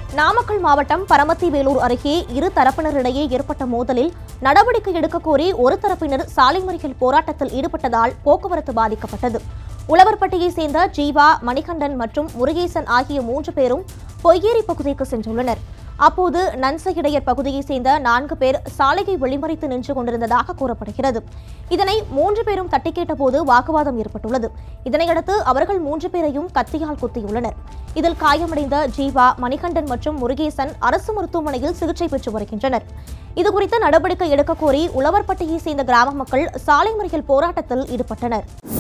நாமக்கல் மாவட்டம் பரமத்தி வேலூர் அருகே இரு தரப்பினரிடையே ஏற்பட்ட மோதலில் நடவடிக்கை எடுக்க கோரி ஒரு தரப்பினர் சாலை மறியல் போராட்டத்தில் ஈடுபட்டதால் போக்குவரத்து பாதிக்கப்பட்டது உழவர்பட்டியை சேர்ந்த ஜீவா மணிகண்டன் மற்றும் முருகேசன் ஆகிய மூன்று பேரும் பொய்யேரி பகுதிக்கு சென்றுள்ளனர் அப்போது நன்சையிடையர் பகுதியைச் சேர்ந்த நான்கு பேர் சாலையை வெளிமறித்து நின்று கொண்டிருந்ததாக கூறப்படுகிறது இதனை மூன்று பேரும் தட்டி கேட்டபோது வாக்குவாதம் ஏற்பட்டுள்ளது இதனையடுத்து அவர்கள் மூன்று பேரையும் கத்தியால் குத்தியுள்ளனர் இதில் காயமடைந்த ஜீவா மணிகண்டன் மற்றும் முருகேசன் அரசு மருத்துவமனையில் சிகிச்சை பெற்று வருகின்றனர் இதுகுறித்து நடவடிக்கை எடுக்க கோரி உழவர்பட்டியை சேர்ந்த கிராம மக்கள் சாலை மறியல் போராட்டத்தில் ஈடுபட்டனர்